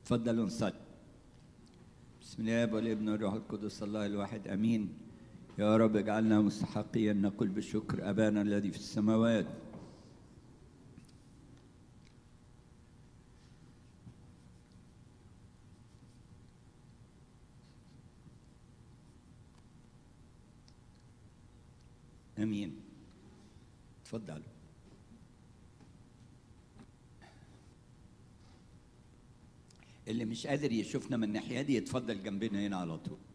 تفضلوا نصلي بسم الله والابن والروح القدس الله الواحد امين يا رب اجعلنا مستحقين نقول بالشكر ابانا الذي في السماوات امين تفضلوا اللي مش قادر يشوفنا من الناحيه دي يتفضل جنبنا هنا على طول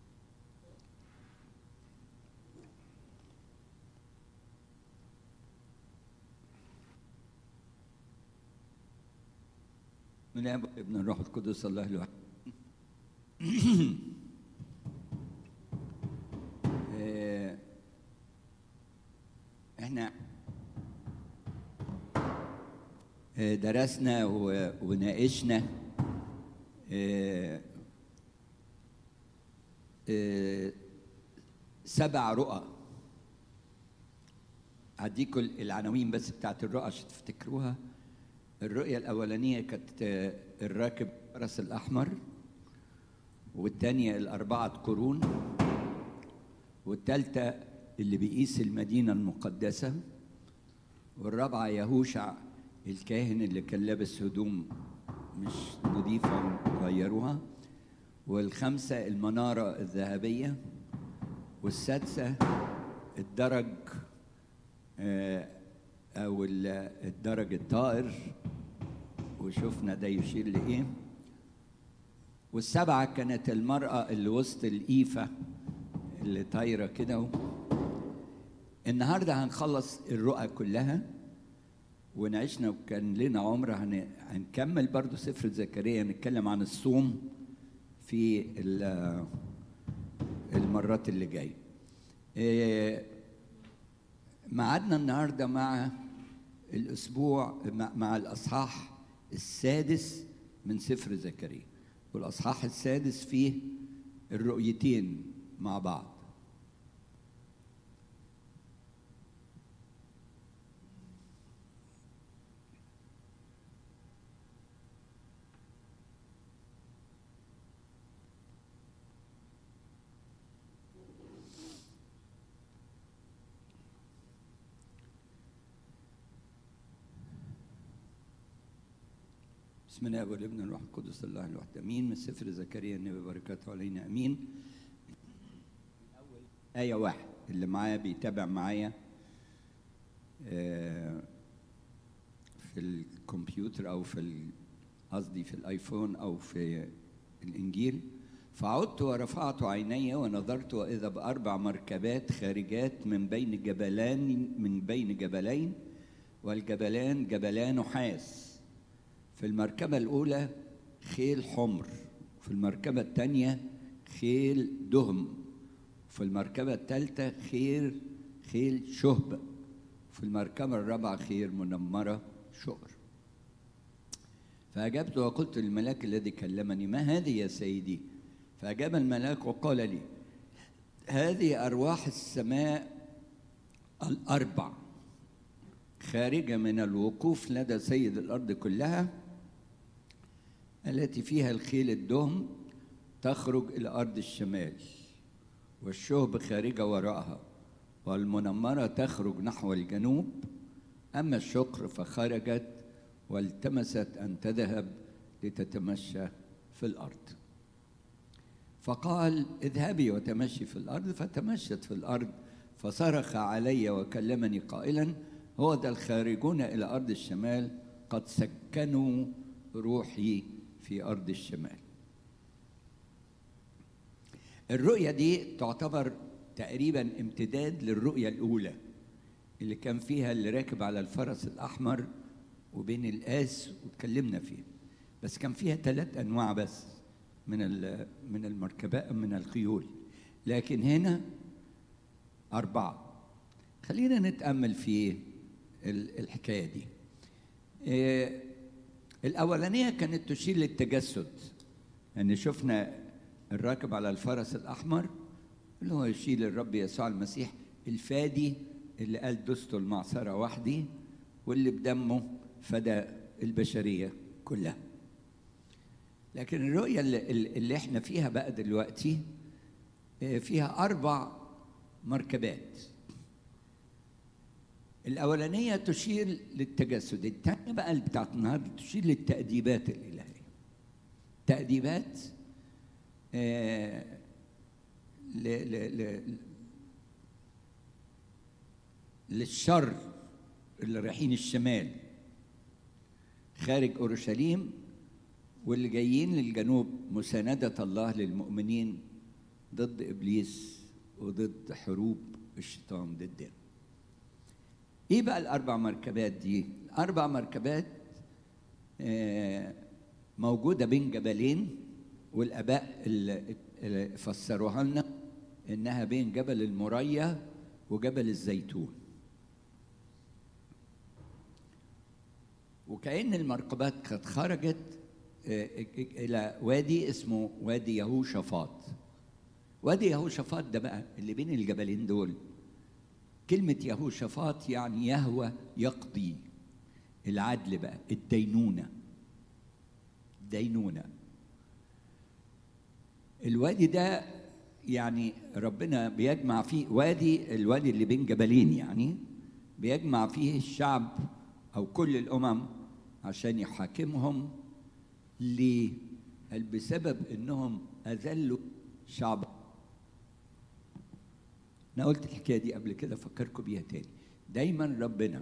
من اب ابن الروح القدس الله الواحد آه، احنا آه، درسنا و- وناقشنا آه، آه، سبع رؤى هديكم العناوين بس بتاعت الرؤى عشان تفتكروها الرؤية الأولانية كانت آه، الراكب الفرس الأحمر والتانية الأربعة قرون والتالتة اللي بيقيس المدينة المقدسة والرابعة يهوشع الكاهن اللي كان لابس هدوم مش نظيفة غيروها والخامسة المنارة الذهبية والسادسة الدرج آه، أو ال- الدرج الطائر وشفنا ده يشير لإيه والسبعة كانت المرأة اللي وسط الإيفة اللي طايرة كده النهاردة هنخلص الرؤى كلها ونعيشنا وكان لنا عمر هن... هنكمل برضو سفر زكريا نتكلم عن الصوم في ال- المرات اللي جايه إيه، ميعادنا النهارده مع الاسبوع مع, مع الاصحاح السادس من سفر زكريا والاصحاح السادس فيه الرؤيتين مع بعض بسم الله والابن والروح القدس الله الواحد امين من سفر زكريا النبي بركاته علينا امين اول ايه واحد اللي معايا بيتابع معايا آه، في الكمبيوتر او في ال- قصدي في الايفون او في الانجيل فعدت ورفعت عيني ونظرت واذا باربع مركبات خارجات من بين جبلان من بين جبلين والجبلان جبلان نحاس في المركبة الأولى خيل حمر في المركبة الثانية خيل دهم في المركبة الثالثة خير خيل شهب في المركبة الرابعة خير منمرة شؤر فأجبت وقلت للملاك الذي كلمني ما هذه يا سيدي فأجاب الملاك وقال لي هذه أرواح السماء الأربع خارجة من الوقوف لدى سيد الأرض كلها التي فيها الخيل الدهم تخرج إلى أرض الشمال والشهب خارجة وراءها والمنمرة تخرج نحو الجنوب أما الشقر فخرجت والتمست أن تذهب لتتمشى في الأرض فقال اذهبي وتمشي في الأرض فتمشت في الأرض فصرخ علي وكلمني قائلا هو ده الخارجون إلى أرض الشمال قد سكنوا روحي في أرض الشمال الرؤية دي تعتبر تقريبا امتداد للرؤية الأولى اللي كان فيها اللي راكب على الفرس الأحمر وبين القاس واتكلمنا فيه بس كان فيها ثلاث أنواع بس من ال- من المركبات من الخيول لكن هنا أربعة خلينا نتأمل في ال- الحكاية دي إيه، الأولانية كانت تشير للتجسد يعني شفنا الراكب على الفرس الأحمر اللي هو يشير للرب يسوع المسيح الفادي اللي قال دست المعصرة وحدي واللي بدمه فدى البشرية كلها لكن الرؤية اللي, اللي احنا فيها بقى دلوقتي آه، فيها أربع مركبات الأولانية تشير للتجسد الثانية بقى اللي بتاعت النهاردة تشير للتأديبات الإلهية تأديبات آه، ل ل ل للشر اللي رايحين الشمال خارج اورشليم واللي جايين للجنوب مساندة الله للمؤمنين ضد ابليس وضد حروب الشيطان ضدنا. ايه بقى الاربع مركبات دي؟ الاربع مركبات آه، موجودة بين جبلين والاباء اللي اللي فسروها لنا انها بين جبل المريا وجبل الزيتون. وكأن المركبات قد خرجت آه، إلى وادي اسمه وادي يهوشافاط وادي يهوشافاط ده بقى اللي بين الجبلين دول كلمة يهوشافاط يعني يهوى يقضي العدل بقى الدينونة الدينونة الوادي ده يعني ربنا بيجمع فيه وادي الوادي اللي بين جبلين يعني بيجمع فيه الشعب او كل الامم عشان يحاكمهم ليه؟ قال بسبب انهم اذلوا شعب انا قلت الحكايه دي قبل كده افكركم بيها تاني دايما ربنا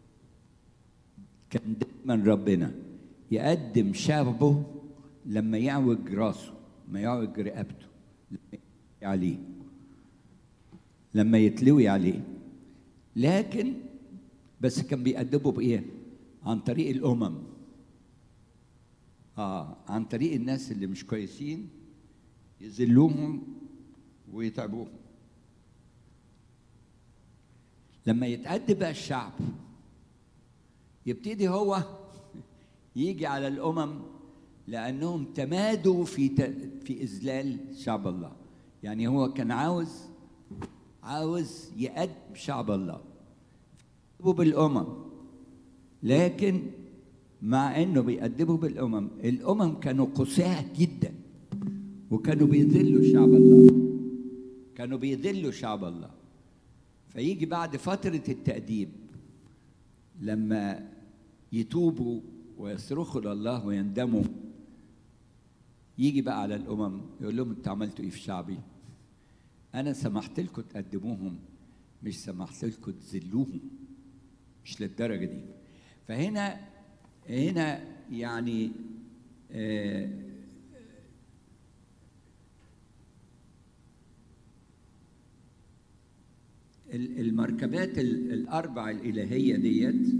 كان دايما ربنا يقدم شعبه لما يعوج راسه ما يعوج رقبته لما يتلوي عليه لما يتلوي عليه لكن بس كان بيأدبوا بإيه؟ عن طريق الأمم آه عن طريق الناس اللي مش كويسين يذلوهم ويتعبوهم لما يتأدب بقى الشعب يبتدي هو يجي على الأمم لأنهم تمادوا في ت- في إذلال شعب الله يعني هو كان عاوز عاوز يأدب شعب الله بيأدبوا بالأمم لكن مع انه بيأدبوا بالأمم الأمم كانوا قساة جدا وكانوا بيذلوا شعب الله كانوا بيذلوا شعب الله فيجي بعد فترة التأديب لما يتوبوا ويصرخوا لله ويندموا يجي بقى على الأمم يقول لهم انتوا عملتوا ايه في شعبي؟ أنا سمحت لكم تقدموهم مش سمحت لكم تذلوهم مش للدرجة دي فهنا هنا يعني آه ال- المركبات ال- الأربع الإلهية ديت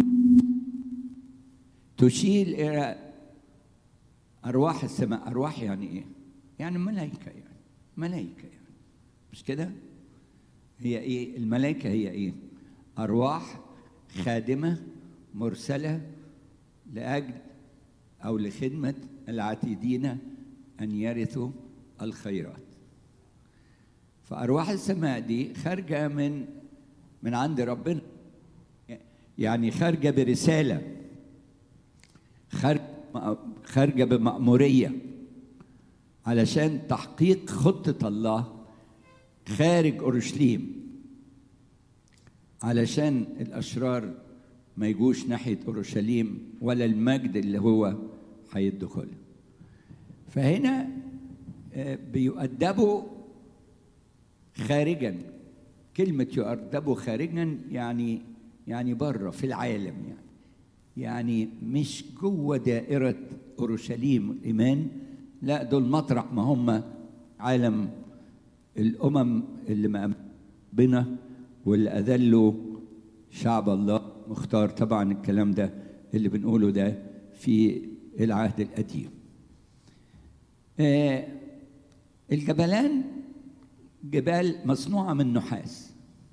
تشير إلى أرواح السماء أرواح يعني إيه؟ يعني ملائكة يعني ملائكة يعني مش كده؟ هي إيه؟ الملائكة هي إيه؟ أرواح خادمة مرسلة لأجل أو لخدمة العاتدين أن يرثوا الخيرات فأرواح السماء دي خارجة من من عند ربنا يعني خارجة برسالة خارج خارجة بمأمورية علشان تحقيق خطة الله خارج أورشليم علشان الأشرار ما يجوش ناحية أورشليم ولا المجد اللي هو هيدخله فهنا آه، بيؤدبوا خارجا كلمة يؤدبوا خارجا يعني يعني بره في العالم يعني يعني مش جوه دائرة أورشليم الإيمان لا دول مطرح ما هم عالم الأمم اللي ما بنا واللي أذلوا شعب الله مختار طبعا الكلام ده اللي بنقوله ده في العهد القديم آه الجبلان جبال مصنوعة من نحاس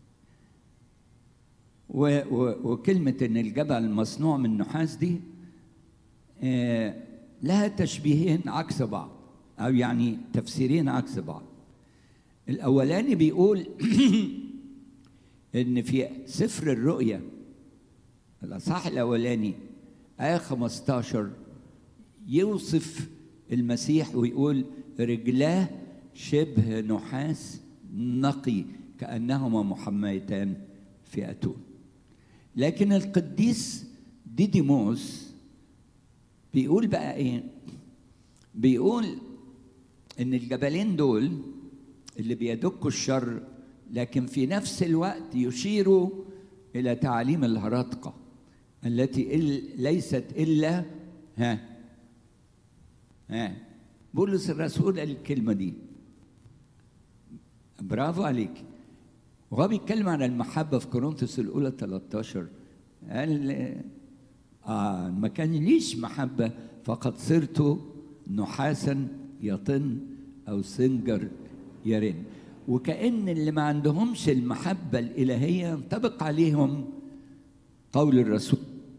و و وكلمة إن الجبل مصنوع من نحاس دي آه لها تشبيهين عكس بعض أو يعني تفسيرين عكس بعض الأولاني بيقول إن في سفر الرؤيا الأصحاح الأولاني آية 15 يوصف المسيح ويقول رجلاه شبه نحاس نقي كأنهما محميتان في أتون لكن القديس ديديموس بيقول بقى ايه بيقول ان الجبلين دول اللي بيدكوا الشر لكن في نفس الوقت يشيروا الى تعاليم الهرطقه التي إل ليست الا ها ها بولس الرسول قال الكلمه دي برافو عليك وهو بيتكلم عن المحبه في كورنثوس الاولى 13 قال آه ما كان ليش محبه فقد صرت نحاسا يطن او سنجر يرن وكأن اللي ما عندهمش المحبة الإلهية ينطبق عليهم قول الرسول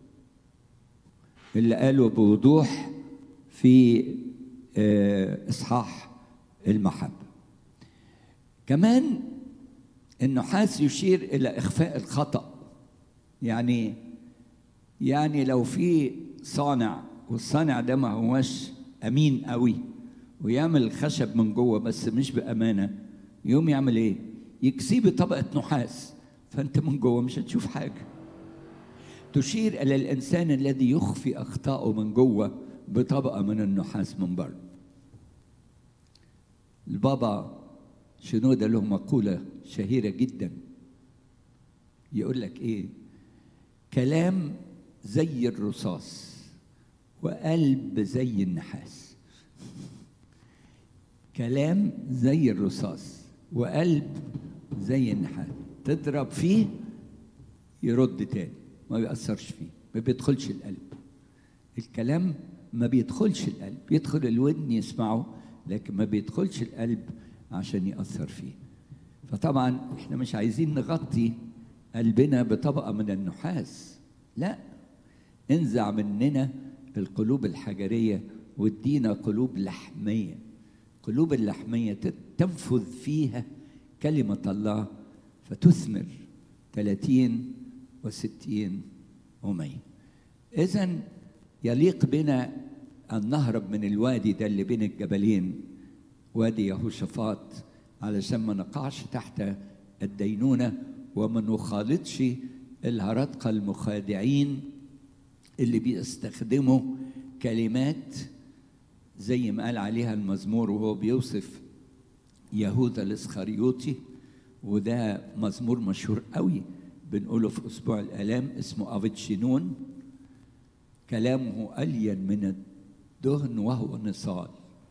اللي قاله بوضوح في إصحاح المحبة كمان النحاس يشير إلى إخفاء الخطأ يعني يعني لو في صانع والصانع ده ما هوش أمين قوي ويعمل خشب من جوه بس مش بأمانة يوم يعمل ايه؟ يكسيه بطبقة نحاس فأنت من جوه مش هتشوف حاجة تشير إلى الإنسان الذي يخفي أخطاءه من جوه بطبقة من النحاس من بره البابا شنودة له مقولة شهيرة جدا يقول لك إيه كلام زي الرصاص وقلب زي النحاس كلام زي الرصاص وقلب زي النحاس تضرب فيه يرد تاني ما بيأثرش فيه ما بيدخلش القلب الكلام ما بيدخلش القلب يدخل الودن يسمعه لكن ما بيدخلش القلب عشان يأثر فيه فطبعا احنا مش عايزين نغطي قلبنا بطبقة من النحاس لا انزع مننا القلوب الحجرية وادينا قلوب لحمية قلوب اللحمية تنفذ فيها كلمة الله فتثمر ثلاثين وستين ومية إذا يليق بنا أن نهرب من الوادي ده اللي بين الجبلين وادي يهوشافاط علشان ما نقعش تحت الدينونة وما نخالطش الهرطقة المخادعين اللي بيستخدموا كلمات زي ما قال عليها المزمور وهو بيوصف يهوذا الاسخريوطي وده مزمور مشهور قوي بنقوله في اسبوع الالام اسمه افيتشينون كلامه الين من الدهن وهو نصال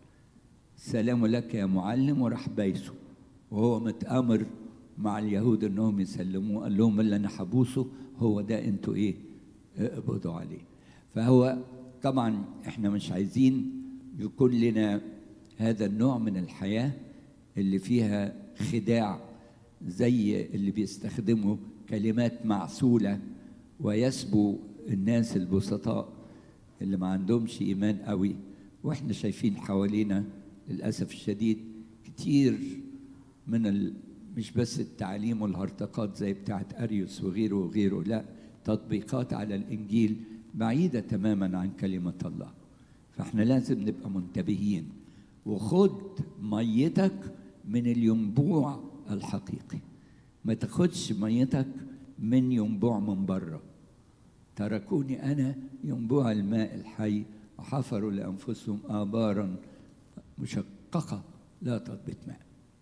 سلام لك يا معلم وراح بايسه وهو متامر مع اليهود انهم يسلموه قال لهم اللي انا حبوسه هو ده انتوا ايه اقبضوا عليه فهو طبعا احنا مش عايزين يكون لنا هذا النوع من الحياه اللي فيها خداع زي اللي بيستخدموا كلمات معسوله ويسبوا الناس البسطاء اللي ما عندهمش ايمان قوي واحنا شايفين حوالينا للاسف الشديد كتير من ال... مش بس التعليم والهرطقات زي بتاعت اريوس وغيره وغيره لا تطبيقات على الانجيل بعيده تماما عن كلمه الله فاحنا لازم نبقى منتبهين وخد ميتك من الينبوع الحقيقي ما تاخدش ميتك من ينبوع من بره تركوني انا ينبوع الماء الحي وحفروا لانفسهم ابارا مشققه لا تضبط ماء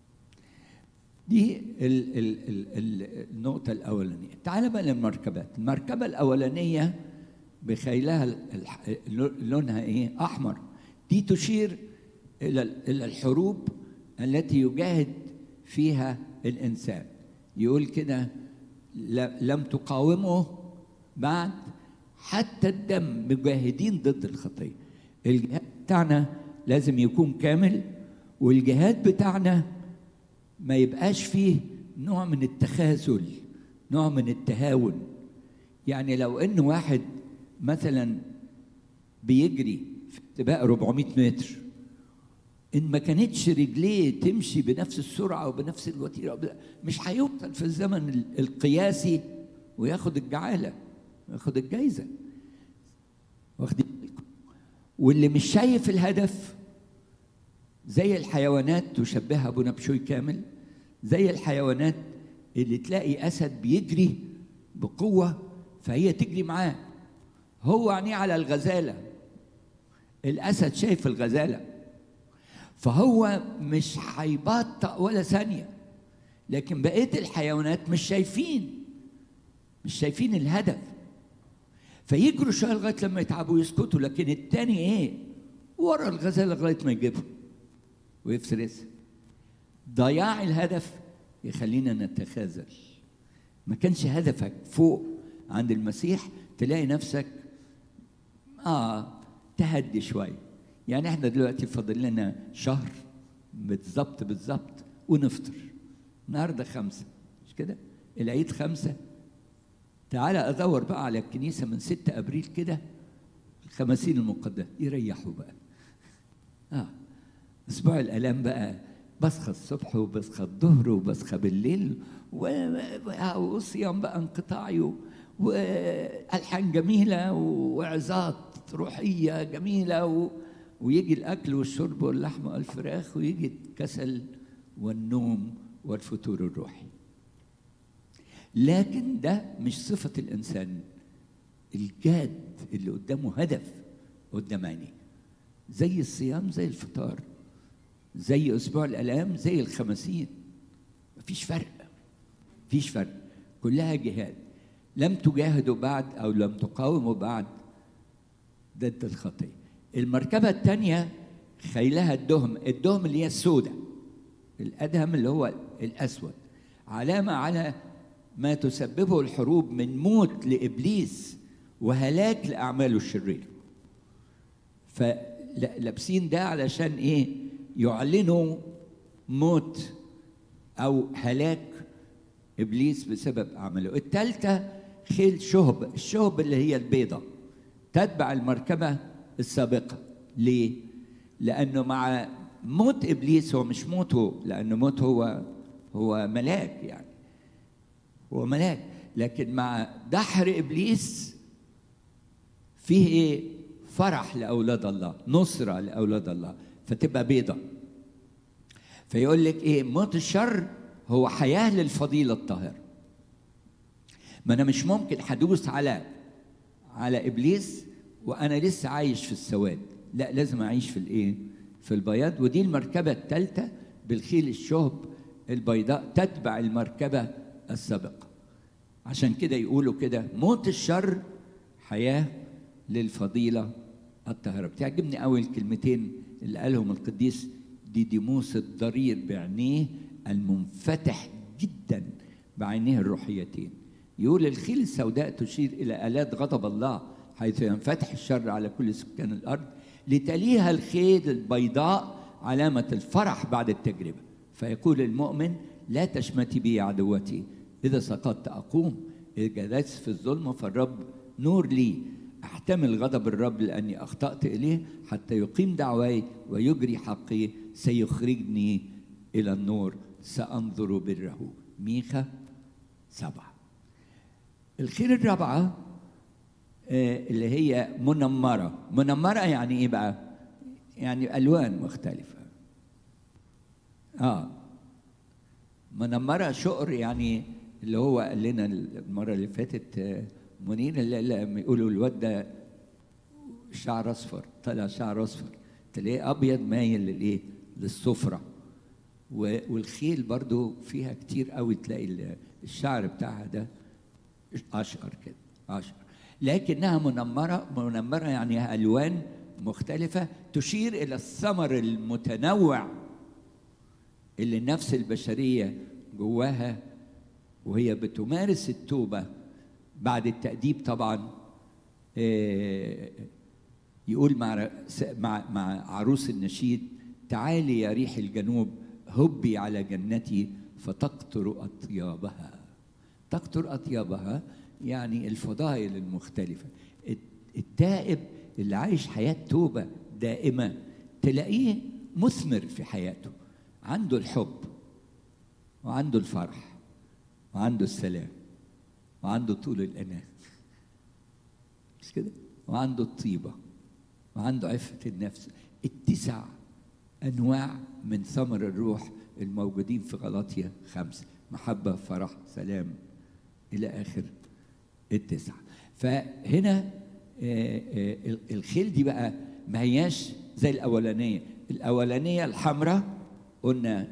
دي ال ال ال ال النقطة الأولانية تعال بقى للمركبات المركبة الأولانية بخيلها لونها إيه أحمر دي تشير إلى إلى الحروب التي يجاهد فيها الإنسان يقول كده لم تقاومه بعد حتى الدم مجاهدين ضد الخطية الجهاد بتاعنا لازم يكون كامل والجهاد بتاعنا ما يبقاش فيه نوع من التخاذل نوع من التهاون يعني لو ان واحد مثلا بيجري في سباق 400 متر ان ما كانتش رجليه تمشي بنفس السرعه وبنفس الوتيره مش هيوصل في الزمن القياسي وياخد الجعاله ياخد الجايزه واخدين واللي مش شايف الهدف زي الحيوانات تشبهها ابو نبشوي كامل زي الحيوانات اللي تلاقي اسد بيجري بقوه فهي تجري معاه هو عينيه على الغزاله الاسد شايف الغزاله فهو مش هيبطأ ولا ثانيه لكن بقيه الحيوانات مش شايفين مش شايفين الهدف فيجروا شويه لغايه لما يتعبوا ويسكتوا لكن التاني ايه ورا الغزاله لغايه ما يجيبها ويفترسها ضياع الهدف يخلينا نتخاذل ما كانش هدفك فوق عند المسيح تلاقي نفسك اه تهدي شويه يعني احنا دلوقتي فاضل لنا شهر بالظبط بالظبط ونفطر النهارده خمسه مش كده العيد خمسه تعالى ادور بقى على الكنيسه من 6 ابريل كده الخمسين المقدسه يريحوا بقى اه اسبوع الالام بقى بصخة الصبح وبصخة الظهر وبصخة بالليل وصيام بقى انقطاعي والحان جميله وعظات روحيه جميله و... ويجي الاكل والشرب واللحم والفراخ ويجي الكسل والنوم والفتور الروحي لكن ده مش صفة الإنسان الجاد اللي قدامه هدف قدام عينيه زي الصيام زي الفطار زي أسبوع الآلام زي الخمسين مفيش فرق مفيش فرق كلها جهاد لم تجاهدوا بعد أو لم تقاوموا بعد ضد الخطية المركبة الثانية خيلها الدهم الدهم اللي هي السوداء الأدهم اللي هو الأسود علامة على ما تسببه الحروب من موت لابليس وهلاك لاعماله الشريره فلابسين ده علشان ايه يعلنوا موت او هلاك ابليس بسبب اعماله الثالثه خيل شهب الشهب اللي هي البيضه تتبع المركبه السابقه ليه لانه مع موت ابليس هو مش موته لانه موت هو هو ملاك يعني هو ملاك لكن مع دحر ابليس فيه ايه فرح لاولاد الله نصره لاولاد الله فتبقى بيضه فيقول لك ايه موت الشر هو حياه للفضيله الطاهره ما انا مش ممكن هدوس على على ابليس وانا لسه عايش في السواد لا لازم اعيش في الايه في البياض ودي المركبه الثالثه بالخيل الشهب البيضاء تتبع المركبه السابقه عشان كده يقولوا كده موت الشر حياه للفضيله الطاهره بتعجبني قوي الكلمتين اللي قالهم القديس ديديموس الضرير بعينيه المنفتح جدا بعينيه الروحيتين يقول الخيل السوداء تشير الى الات غضب الله حيث ينفتح الشر على كل سكان الارض لتليها الخيل البيضاء علامه الفرح بعد التجربه فيقول المؤمن لا تشمتي بي عدوتي إذا سقطت أقوم إذا جلست في الظلمة فالرب نور لي أحتمل غضب الرب لأني أخطأت إليه حتى يقيم دعواي ويجري حقي سيخرجني إلى النور سأنظر بره ميخا سبعة الخير الرابعة اللي هي منمرة منمرة يعني إيه بقى يعني ألوان مختلفة آه منمرة شقر يعني اللي هو قال لنا المرة اللي فاتت منير لما يقولوا الواد ده شعر أصفر طلع شعر أصفر تلاقيه أبيض مايل للإيه؟ للصفرة والخيل برضو فيها كتير قوي تلاقي الشعر بتاعها ده أشقر كده أشقر لكنها منمرة منمرة يعني ألوان مختلفة تشير إلى الثمر المتنوع اللي النفس البشرية جواها وهي بتمارس التوبة بعد التأديب طبعا يقول مع مع مع عروس النشيد تعالي يا ريح الجنوب هبي على جنتي فتقطر أطيابها تقطر أطيابها يعني الفضائل المختلفة التائب اللي عايش حياة توبة دائمة تلاقيه مثمر في حياته عنده الحب وعنده الفرح وعنده السلام وعنده طول الأناة مش كده؟ وعنده الطيبة وعنده عفة النفس التسع أنواع من ثمر الروح الموجودين في غلاطيا خمسة محبة فرح سلام إلى آخر التسعة فهنا آه، آه، الخيل دي بقى ما هياش زي الأولانية الأولانية الحمراء قلنا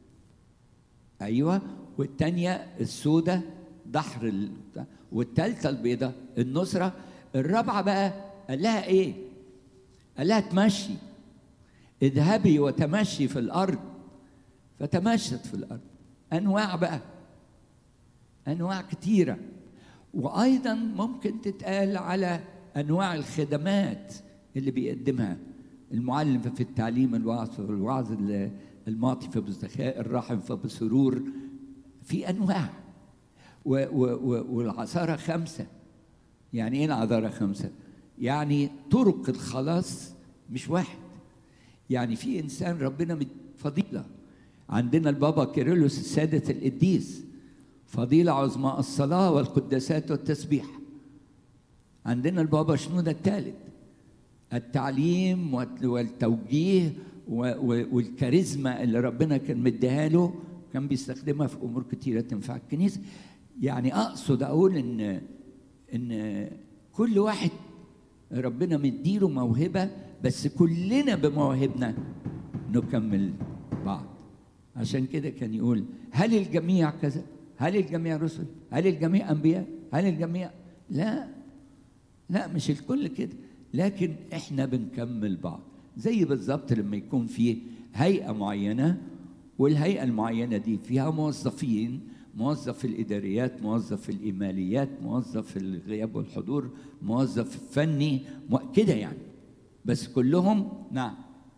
أيوة والتانية السوداء ضحر ال... والتالتة البيضة النصرة الرابعة بقى قال لها إيه؟ قال لها تمشي اذهبي وتمشي في الأرض فتمشت في الأرض أنواع بقى أنواع كتيرة وأيضا ممكن تتقال على أنواع الخدمات اللي بيقدمها المعلم في التعليم الوعظ الوعظ المعطي فبذكاء الراحم فبسرور في أنواع و و و والعذارى خمسة يعني إيه العذارى خمسة؟ يعني طرق الخلاص مش واحد يعني في إنسان ربنا مد- فضيلة عندنا البابا كيرلس السادة القديس فضيلة عظمى الصلاة والقداسات والتسبيح عندنا البابا شنودة الثالث التعليم وال- والتوجيه و- و- والكاريزما اللي ربنا كان مديها له كان بيستخدمها في امور كتيره تنفع الكنيسه يعني اقصد اقول ان ان كل واحد ربنا مديله موهبه بس كلنا بمواهبنا نكمل بعض عشان كده كان يقول هل الجميع كذا هل الجميع رسل هل الجميع انبياء هل الجميع لا لا مش الكل كده لكن احنا بنكمل بعض زي بالظبط لما يكون في هيئه معينه والهيئه المعينه دي فيها موظفين موظف في الاداريات موظف في الايماليات موظف في الغياب والحضور موظف فني مو- كده يعني بس كلهم نعم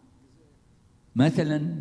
مثلا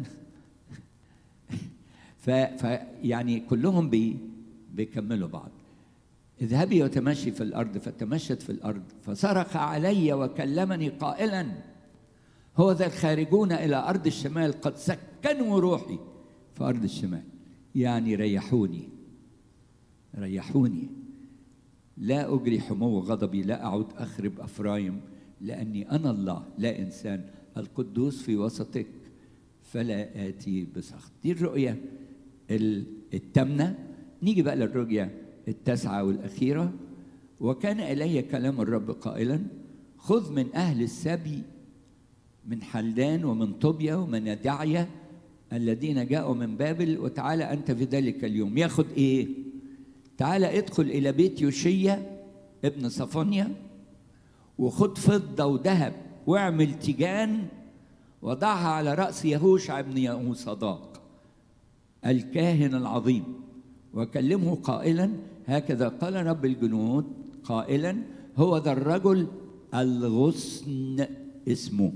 ف, ف يعني كلهم بي بيكملوا بعض اذهبي وتمشي في الارض فتمشت في الارض فصرخ علي وكلمني قائلا هو ذا الخارجون الى ارض الشمال قد سكنوا روحي في ارض الشمال يعني ريحوني ريحوني لا اجري حمو غضبي لا اعود اخرب افرايم لاني انا الله لا انسان القدوس في وسطك فلا اتي بسخط دي الرؤيه ال- الثامنه نيجي بقى للرؤيه التاسعه والاخيره وكان الي كلام الرب قائلا خذ من اهل السبي من حلدان ومن طوبيا ومن يدعيا الذين جاءوا من بابل وتعالى انت في ذلك اليوم ياخد ايه تعالى ادخل الى بيت يوشيا ابن صفانيا وخد فضه وذهب واعمل تيجان وضعها على راس يهوشع ابن يهوصداق الكاهن العظيم وكلمه قائلا هكذا قال رب الجنود قائلا هو ذا الرجل الغصن اسمه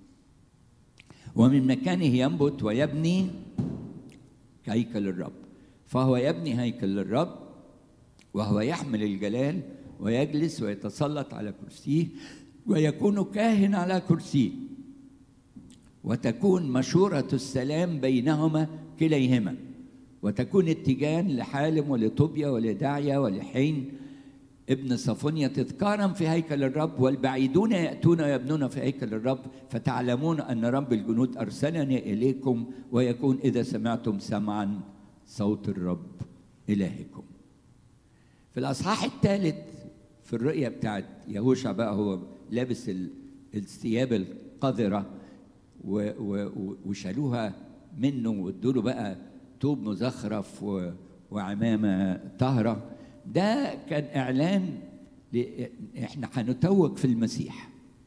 ومن مكانه ينبت ويبني هيكل الرب فهو يبني هيكل الرب وهو يحمل الجلال ويجلس ويتسلط على كرسيه ويكون كاهن على كرسيه وتكون مشورة السلام بينهما كليهما وتكون التيجان لحالم ولطوبيا ولداعيا ولحين ابن صفونيا تذكارا في هيكل الرب والبعيدون يأتون ويبنون في هيكل الرب فتعلمون أن رب الجنود أرسلني إليكم ويكون إذا سمعتم سمعا صوت الرب إلهكم في الأصحاح الثالث في الرؤية بتاعت يهوشع بقى هو لابس ال- الثياب القذرة و- و- و- وشالوها منه وادوا له بقى توب مزخرف و- وعمامة طاهرة ده كان إعلان ل- إحنا هنتوج في المسيح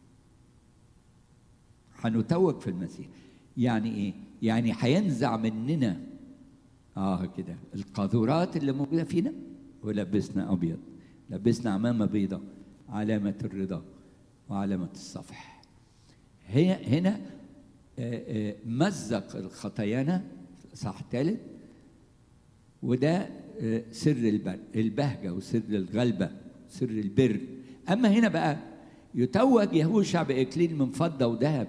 هنتوج في المسيح يعني إيه؟ يعني هينزع مننا اه كده القاذورات اللي موجوده فينا ولبسنا ابيض لبسنا عمامه بيضاء علامه الرضا وعلامه الصفح هي هنا آه، آه، مزق الخطايانا صح الثالث وده آه، سر الب- البهجه وسر الغلبه سر البر اما هنا بقى يتوج يهوشع باكليل من فضه وذهب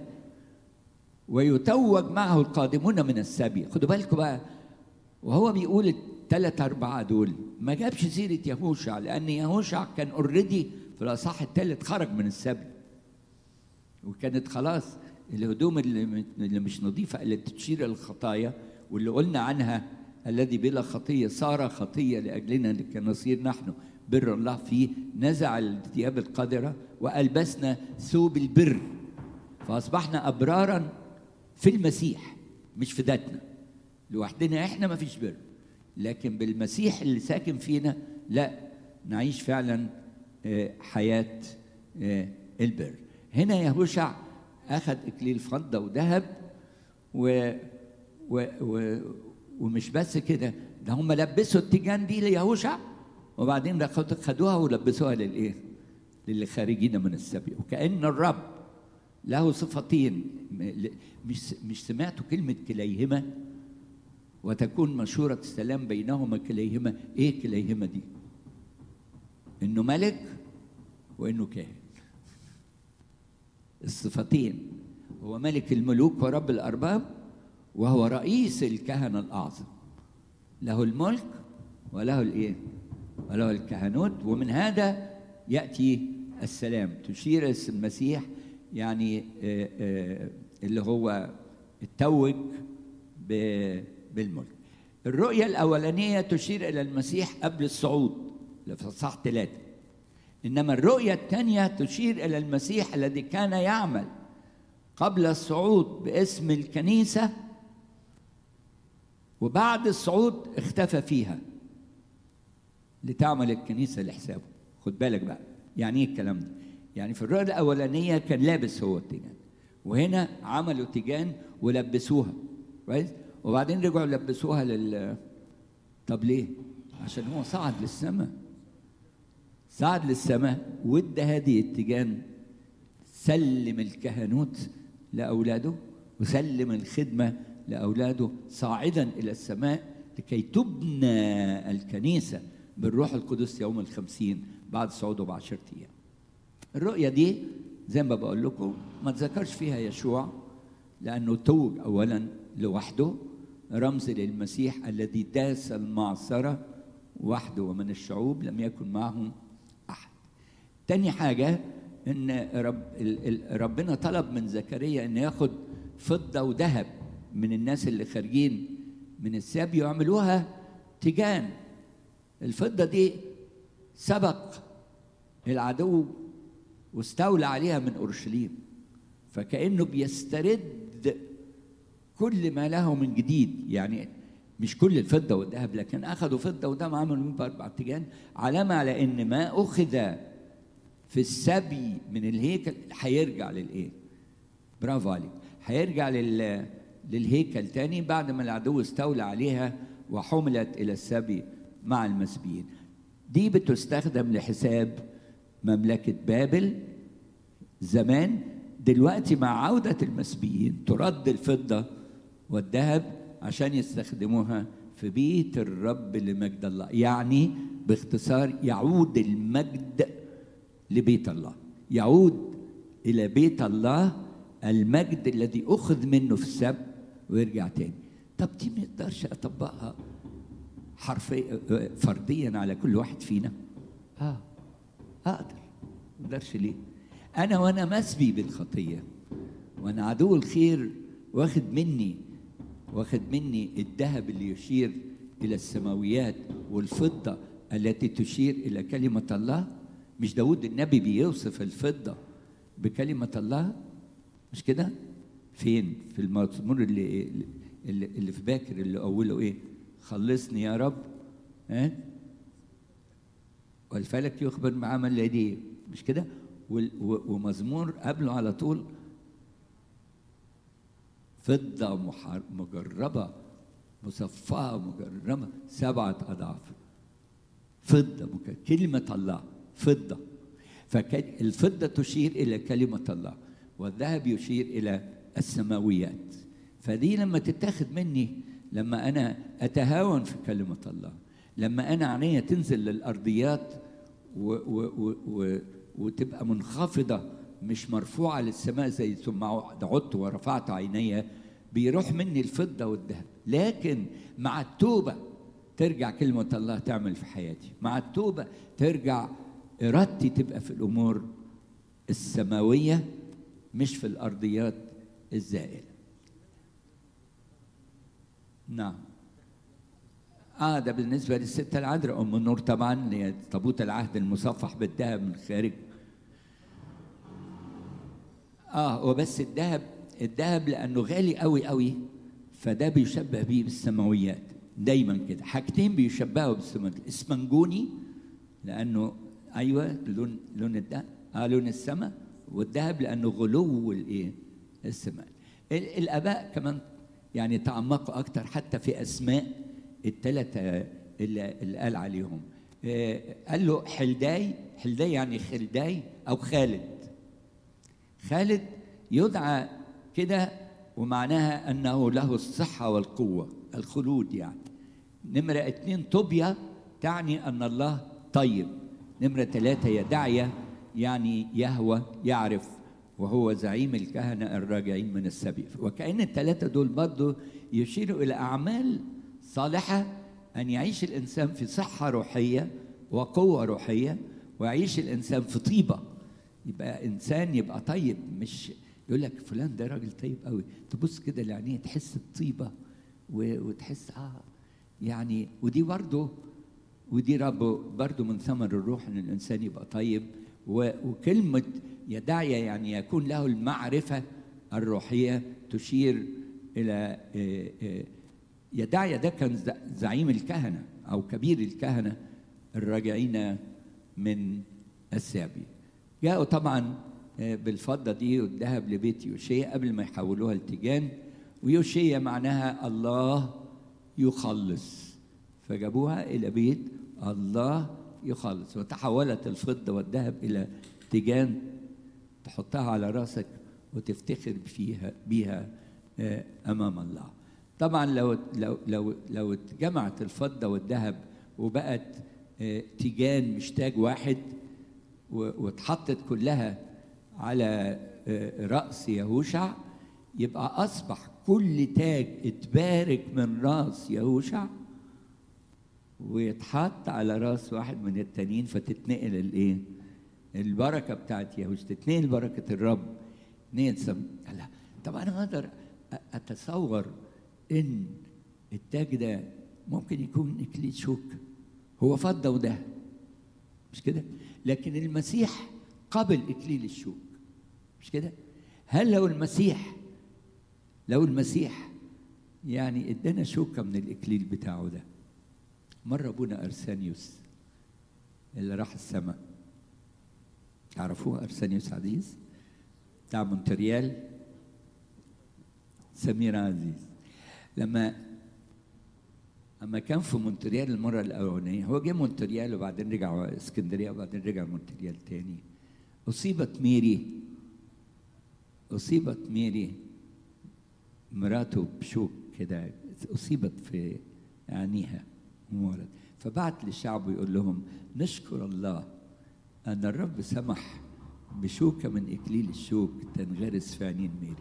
ويتوج معه القادمون من السبي خدوا بالكم بقى وهو بيقول الثلاث أربعة دول ما جابش سيرة يهوشع لأن يهوشع كان اوريدي في الأصحاح الثالث خرج من السبي وكانت خلاص الهدوم اللي اللي مش نظيفه اللي تشير الى الخطايا واللي قلنا عنها الذي بلا خطيه صار خطيه لاجلنا لكي نصير نحن بر الله فيه نزع الثياب القذره والبسنا ثوب البر فاصبحنا ابرارا في المسيح مش في ذاتنا لوحدنا احنا ما فيش بر لكن بالمسيح اللي ساكن فينا لا نعيش فعلا آه، حياه آه، البر هنا يهوشع اخذ اكليل فضه وذهب و و و ومش بس كده ده هم لبسوا التيجان دي ليهوشع وبعدين ده خد- خدوها ولبسوها للايه؟ للي خارجين من السبي وكأن الرب له صفتين م- ل- مش مش سمعتوا كلمة كليهما وتكون مشورة السلام بينهما كليهما ايه كليهما دي؟ انه ملك وانه كاهن الصفتين هو ملك الملوك ورب الارباب وهو رئيس الكهنه الاعظم له الملك وله الايه وله الكهنوت ومن هذا ياتي السلام تشير المسيح يعني آه، آه، اللي هو التوج ب- بالملك الرؤية الأولانية تشير إلى المسيح قبل الصعود اللي في صح ثلاثة إنما الرؤية الثانية تشير إلى المسيح الذي كان يعمل قبل الصعود باسم الكنيسة وبعد الصعود اختفى فيها لتعمل الكنيسة لحسابه خد بالك بقى يعني ايه الكلام ده يعني في الرؤية الأولانية كان لابس هو التيجان وهنا عملوا تيجان ولبسوها كويس وبعدين رجعوا لبسوها لل طب ليه عشان هو صعد للسماء صعد للسماء وادى هذه التيجان سلم الكهنوت لأولاده وسلم الخدمة لأولاده صاعدا إلى السماء لكي تبنى الكنيسة بالروح القدس يوم الخمسين بعد صعوده بعشرة أيام الرؤية دي زي ما بقول لكم ما تذكرش فيها يشوع لأنه توج أولا لوحده رمز للمسيح الذي داس المعصرة وحده ومن الشعوب لم يكن معهم أحد تاني حاجة إن رب ال- ال- ربنا طلب من زكريا إن ياخد فضة وذهب من الناس اللي خارجين من السبي يعملوها تيجان الفضة دي سبق العدو واستولى عليها من أورشليم فكأنه بيسترد كل ما له من جديد يعني مش كل الفضة والذهب لكن أخذوا فضة وذهب عملوا منه بأربع تيجان علامة على إن ما أخذ في السبي من الهيكل هيرجع للإيه؟ برافو عليك هيرجع لل للهيكل تاني بعد ما العدو استولى عليها وحملت إلى السبي مع المسبيين دي بتستخدم لحساب مملكة بابل زمان دلوقتي مع عودة المسبيين ترد الفضة والذهب عشان يستخدموها في بيت الرب لمجد الله يعني باختصار يعود المجد لبيت الله يعود إلى بيت الله المجد الذي أخذ منه في السبت ويرجع تاني طب دي ما يقدرش أطبقها حرفيا فرديا على كل واحد فينا اه اقدر ما اقدرش ليه انا وانا مسبي بالخطيه وانا عدو الخير واخد مني واخد مني الذهب اللي يشير الى السماويات والفضه التي تشير الى كلمه الله مش داود النبي بيوصف الفضه بكلمه الله مش كده فين في المزمور اللي اللي, اللي في باكر اللي اوله ايه خلصني يا رب ها والفلك يخبر بعمل يديه مش كده وال- و- ومزمور قبله على طول فضة محر- مجربة مصفاة مجربة سبعة أضعاف فضة مك- كلمة الله فضة فكان الفضة تشير إلى كلمة الله والذهب يشير إلى السماويات فدي لما تتاخد مني لما أنا أتهاون في كلمة الله لما أنا عينيا تنزل للأرضيات و و و و وتبقى منخفضة مش مرفوعة للسماء زي ثم عدت ورفعت عيني بيروح مني الفضة والذهب لكن مع التوبة ترجع كلمة الله تعمل في حياتي مع التوبة ترجع إرادتي تبقى في الأمور السماوية مش في الأرضيات الزائله نعم اه ده بالنسبه للستة العذراء ام النور طبعا اللي هي تابوت العهد المصفح بالذهب من خارج اه وبس الذهب الذهب لانه غالي قوي قوي فده بيشبه بيه بالسماويات دايما كده حاجتين بيشبهوا بالسماويات الاسمنجوني لانه ايوه لون لون الذهب اه لون السماء والذهب لانه غلو الايه السماء ال- الاباء كمان يعني تعمقوا اكتر حتى في اسماء الثلاثه اللي, اللي قال عليهم آه، قال له حلداي حلداي يعني خلداي او خالد خالد يدعى كده ومعناها انه له الصحه والقوه الخلود يعني نمره اتنين طوبيا تعني ان الله طيب نمره ثلاثه يدعية يعني يهوى يعرف وهو زعيم الكهنه الراجعين من السبي وكأن الثلاثه دول برضه يشيروا الى اعمال صالحه ان يعيش الانسان في صحه روحيه وقوه روحيه ويعيش الانسان في طيبه يبقى انسان يبقى طيب مش يقول لك فلان ده راجل طيب قوي تبص كده لعينيه تحس بطيبه و- وتحس اه يعني ودي برضه ودي رب برضه من ثمر الروح ان الانسان يبقى طيب و- وكلمه يدعي يعني يكون له المعرفه الروحيه تشير الى آه، آه، يدعي ده كان ز- زعيم الكهنه او كبير الكهنه الراجعين من السابي جاءوا طبعا آه، بالفضه دي والذهب لبيت يوشيا قبل ما يحولوها لتيجان ويوشيا معناها الله يخلص فجابوها الى بيت الله يخلص وتحولت الفضه والذهب الى تيجان تحطها على راسك وتفتخر فيها بيها آه، امام الله طبعا لو لو لو لو اتجمعت الفضه والذهب وبقت آه، تيجان مش تاج واحد و- واتحطت كلها على آه، راس يهوشع يبقى اصبح كل تاج اتبارك من راس يهوشع ويتحط على راس واحد من التانيين فتتنقل الايه؟ البركه بتاعت يهوش تتنقل بركه الرب اتنين سم لا طب انا اقدر أ- اتصور ان التاج ده ممكن يكون اكليل شوك هو فضه وده مش كده؟ لكن المسيح قبل اكليل الشوك مش كده؟ هل لو المسيح لو المسيح يعني ادانا شوكه من الاكليل بتاعه ده مره ابونا ارسانيوس اللي راح السماء تعرفوه ارسانيوس عزيز بتاع مونتريال سمير عزيز لما اما كان في مونتريال المره الاولانيه هو جه مونتريال وبعدين رجع اسكندريه وبعدين رجع مونتريال تاني اصيبت ميري اصيبت ميري مراته بشوك كده اصيبت في عينيها مرض فبعت للشعب يقول لهم نشكر الله ان الرب سمح بشوكه من اكليل الشوك تنغرس في عينين ميري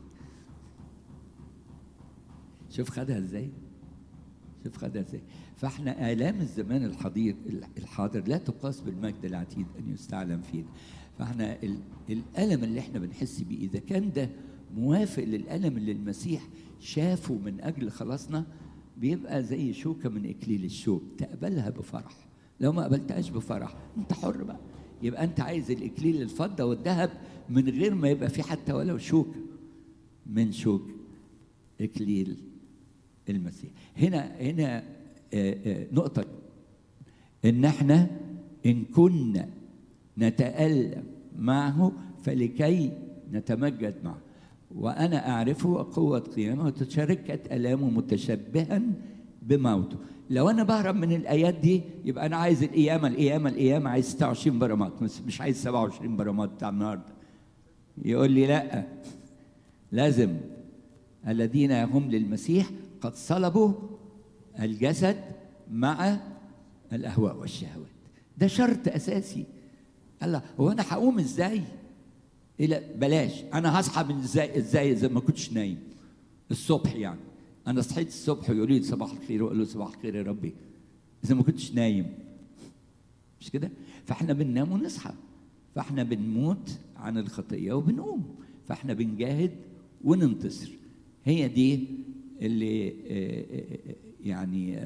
شوف خدها ازاي شوف خدها ازاي فاحنا الام الزمان الحضير الحاضر لا تقاس بالمجد العتيد ان يستعلم فينا فاحنا ال- الالم اللي احنا بنحس بيه اذا كان ده موافق للالم اللي المسيح شافه من اجل خلاصنا بيبقى زي شوكه من اكليل الشوك تقبلها بفرح لو ما قبلتهاش بفرح انت حر بقى يبقى انت عايز الاكليل الفضه والذهب من غير ما يبقى في حتى ولو شوكه من شوك اكليل المسيح هنا هنا آه، آه، نقطه ان احنا ان كنا نتالم معه فلكي نتمجد معه وانا اعرفه قوه قيامه وتشاركت الامه متشبها بموته لو انا بهرب من الايات دي يبقى انا عايز القيامه القيامه القيامه عايز 26 برامات مش مش عايز 27 برامات بتاع النهارده يقول لي لا لازم الذين هم للمسيح قد صلبوا الجسد مع الاهواء والشهوات ده شرط اساسي الله هو انا هقوم ازاي الى بلاش انا هصحى من ازاي ازاي اذا ما كنتش نايم الصبح يعني انا صحيت الصبح ويقولوا لي صباح الخير واقول له صباح الخير يا ربي اذا ما كنتش نايم مش كده فاحنا بننام ونصحى فاحنا بنموت عن الخطيه وبنقوم فاحنا بنجاهد وننتصر هي دي اللي يعني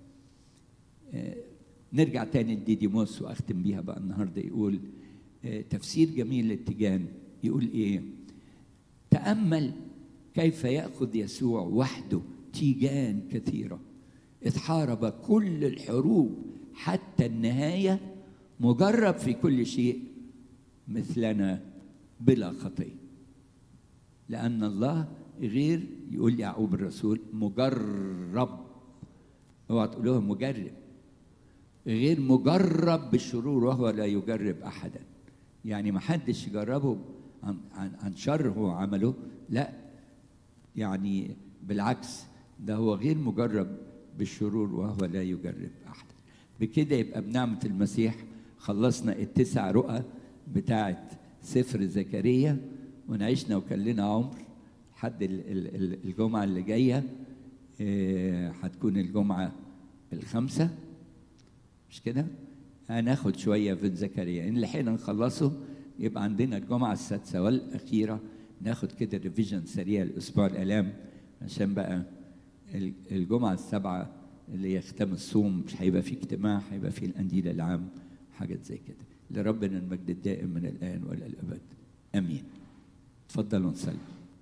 نرجع تاني لديديموس واختم بيها بقى النهارده يقول تفسير جميل للتيجان يقول ايه تامل كيف ياخذ يسوع وحده تيجان كثيره اذ حارب كل الحروب حتى النهايه مجرب في كل شيء مثلنا بلا خطيه لان الله غير يقول يعقوب الرسول مجرب اوعى تقولوها مجرب غير مجرب بالشرور وهو لا يجرب احدا يعني ما حدش جربه عن, عن, عن شر هو عمله لا يعني بالعكس ده هو غير مجرب بالشرور وهو لا يجرب احدا بكده يبقى بنعمه المسيح خلصنا التسع رؤى بتاعه سفر زكريا ونعيشنا وكان لنا عمر لحد الجمعه اللي جايه هتكون الجمعه الخامسه مش كده؟ هناخد شويه في زكريا ان لحقنا نخلصه يبقى عندنا الجمعه السادسه والاخيره ناخد كده ريفيجن سريع لاسبوع الالام عشان بقى الجمعه السابعه اللي هي ختام الصوم مش هيبقى فيه اجتماع هيبقى فيه القنديل العام حاجات زي كده لربنا المجد الدائم من الان والى الابد امين تفضلوا نصلي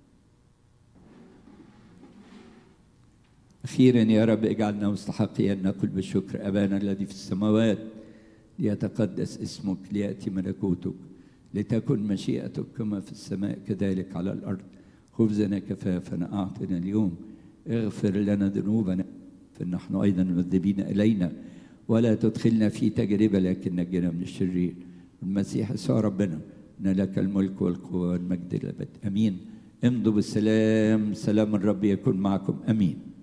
أخيرا يا رب اجعلنا مستحقين نقول بالشكر أبانا الذي في السماوات ليتقدس اسمك ليأتي ملكوتك لتكن مشيئتك كما في السماء كذلك على الأرض خبزنا كفافنا أعطنا اليوم اغفر لنا ذنوبنا فنحن أيضا مذنبين إلينا ولا تدخلنا في تجربة لكن نجنا من الشرير المسيح يسوع ربنا إن لك الملك والقوة والمجد الأبد أمين امضوا بالسلام سلام الرب يكون معكم أمين